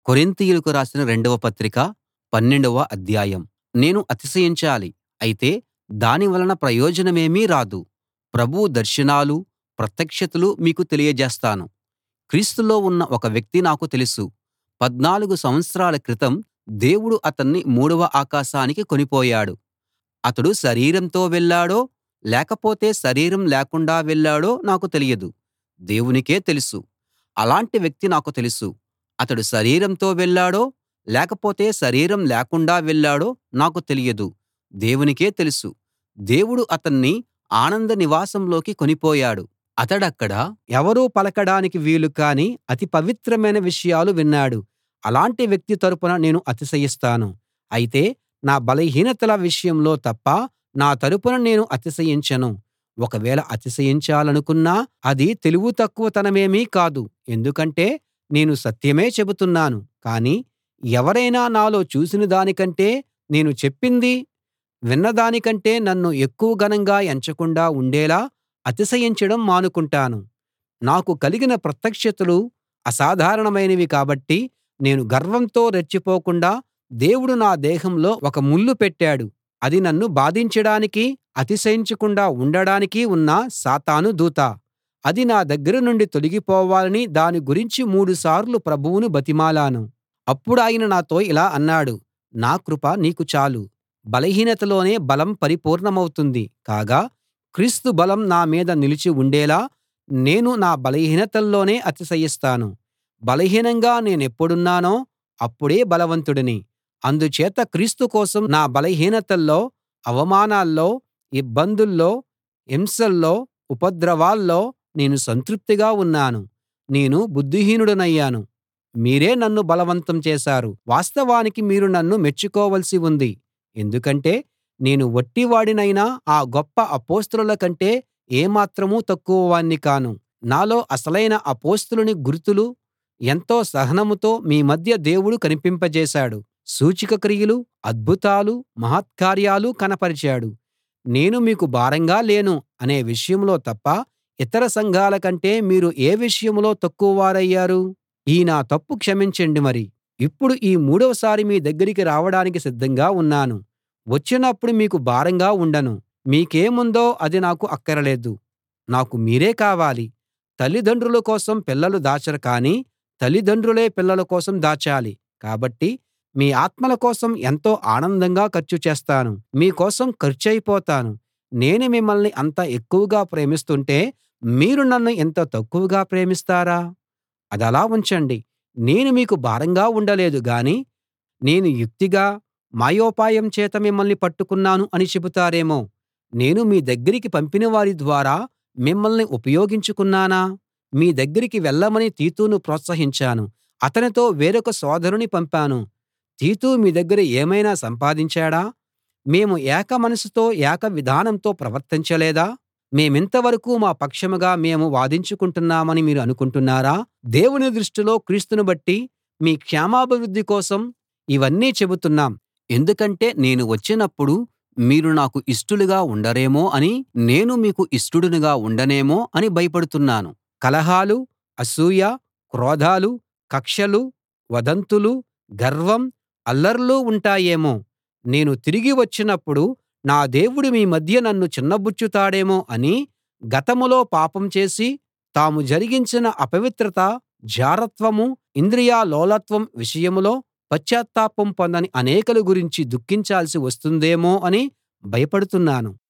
కొరింతీయులకు రాసిన రెండవ పత్రిక పన్నెండవ అధ్యాయం నేను అతిశయించాలి అయితే దాని వలన ప్రయోజనమేమీ రాదు ప్రభువు దర్శనాలూ ప్రత్యక్షతలూ మీకు తెలియజేస్తాను క్రీస్తులో ఉన్న ఒక వ్యక్తి నాకు తెలుసు పద్నాలుగు సంవత్సరాల క్రితం దేవుడు అతన్ని మూడవ ఆకాశానికి కొనిపోయాడు అతడు శరీరంతో వెళ్ళాడో లేకపోతే శరీరం లేకుండా వెళ్ళాడో నాకు తెలియదు దేవునికే తెలుసు అలాంటి వ్యక్తి నాకు తెలుసు అతడు శరీరంతో వెళ్ళాడో లేకపోతే శరీరం లేకుండా వెళ్ళాడో నాకు తెలియదు దేవునికే తెలుసు దేవుడు అతన్ని ఆనంద నివాసంలోకి కొనిపోయాడు అతడక్కడ ఎవరూ పలకడానికి వీలు కాని అతి పవిత్రమైన విషయాలు విన్నాడు అలాంటి వ్యక్తి తరపున నేను అతిశయిస్తాను అయితే నా బలహీనతల విషయంలో తప్ప నా తరపున నేను అతిశయించను ఒకవేళ అతిశయించాలనుకున్నా అది తెలివి తక్కువతనమేమీ కాదు ఎందుకంటే నేను సత్యమే చెబుతున్నాను కానీ ఎవరైనా నాలో చూసిన దానికంటే నేను చెప్పింది విన్నదానికంటే నన్ను ఎక్కువ ఘనంగా ఎంచకుండా ఉండేలా అతిశయించడం మానుకుంటాను నాకు కలిగిన ప్రత్యక్షతలు అసాధారణమైనవి కాబట్టి నేను గర్వంతో రెచ్చిపోకుండా దేవుడు నా దేహంలో ఒక ముల్లు పెట్టాడు అది నన్ను బాధించడానికీ అతిశయించకుండా ఉండడానికీ ఉన్న సాతాను దూత అది నా దగ్గర నుండి తొలగిపోవాలని దాని గురించి మూడుసార్లు ప్రభువును బతిమాలాను అప్పుడాయన నాతో ఇలా అన్నాడు నా కృప నీకు చాలు బలహీనతలోనే బలం పరిపూర్ణమవుతుంది కాగా క్రీస్తు బలం నా మీద నిలిచి ఉండేలా నేను నా బలహీనతల్లోనే అతిశయిస్తాను బలహీనంగా నేనెప్పుడున్నానో అప్పుడే బలవంతుడిని అందుచేత క్రీస్తు కోసం నా బలహీనతల్లో అవమానాల్లో ఇబ్బందుల్లో హింసల్లో ఉపద్రవాల్లో నేను సంతృప్తిగా ఉన్నాను నేను బుద్ధిహీనుడనయ్యాను మీరే నన్ను బలవంతం చేశారు వాస్తవానికి మీరు నన్ను మెచ్చుకోవలసి ఉంది ఎందుకంటే నేను వట్టివాడినైనా ఆ గొప్ప అపొస్తలుల కంటే ఏమాత్రం తక్కువవాణ్ణి కాను నాలో అసలైన అపొస్తలుని గుర్తులు ఎంతో సహనంతో మీ మధ్య దేవుడు కనిపింపజేశాడు సూచక క్రియలు అద్భుతాలు మహత్కార్యాలు కనపరిచాడు నేను మీకు భారంగా లేను అనే విషయంలో తప్ప ఇతర సంఘాల కంటే మీరు ఏ విషయంలో తక్కువవారయ్యారు ఈ నా తప్పు క్షమించండి మరి ఇప్పుడు ఈ మూడవసారి మీ దగ్గరికి రావడానికి సిద్ధంగా ఉన్నాను వచ్చినప్పుడు మీకు భారంగా ఉండను మీకేముందో అది నాకు అక్కరలేదు నాకు మీరే కావాలి తల్లిదండ్రుల కోసం పిల్లలు దాచరు కానీ తల్లిదండ్రులే పిల్లల కోసం దాచాలి కాబట్టి మీ ఆత్మల కోసం ఎంతో ఆనందంగా ఖర్చు చేస్తాను మీ కోసం ఖర్చయిపోతాను నేను మిమ్మల్ని అంత ఎక్కువగా ప్రేమిస్తుంటే మీరు నన్ను ఇంత తక్కువగా ప్రేమిస్తారా అదలా ఉంచండి నేను మీకు భారంగా ఉండలేదు గాని నేను యుక్తిగా మాయోపాయం చేత మిమ్మల్ని పట్టుకున్నాను అని చెబుతారేమో నేను మీ దగ్గరికి పంపిన వారి ద్వారా మిమ్మల్ని ఉపయోగించుకున్నానా మీ దగ్గరికి వెళ్ళమని తీతును ప్రోత్సహించాను అతనితో వేరొక సోదరుని పంపాను తీతు మీ దగ్గర ఏమైనా సంపాదించాడా మేము ఏక మనసుతో ఏక విధానంతో ప్రవర్తించలేదా మేమింతవరకూ మా పక్షంగా మేము వాదించుకుంటున్నామని మీరు అనుకుంటున్నారా దేవుని దృష్టిలో క్రీస్తును బట్టి మీ క్షేమాభివృద్ధి కోసం ఇవన్నీ చెబుతున్నాం ఎందుకంటే నేను వచ్చినప్పుడు మీరు నాకు ఇష్టులుగా ఉండరేమో అని నేను మీకు ఇష్టుడనుగా ఉండనేమో అని భయపడుతున్నాను కలహాలు అసూయ క్రోధాలు కక్షలు వదంతులు గర్వం అల్లర్లు ఉంటాయేమో నేను తిరిగి వచ్చినప్పుడు నా దేవుడు మీ మధ్య నన్ను చిన్నబుచ్చుతాడేమో అని గతంలో పాపం చేసి తాము జరిగించిన అపవిత్రత జారత్వం ఇంద్రియలోలత్వం విషయంలో పశ్చాత్తాపం పొందని అనేకుల గురించి దుఃఖించాల్సి వస్తుందేమో అని భయపడుతున్నాను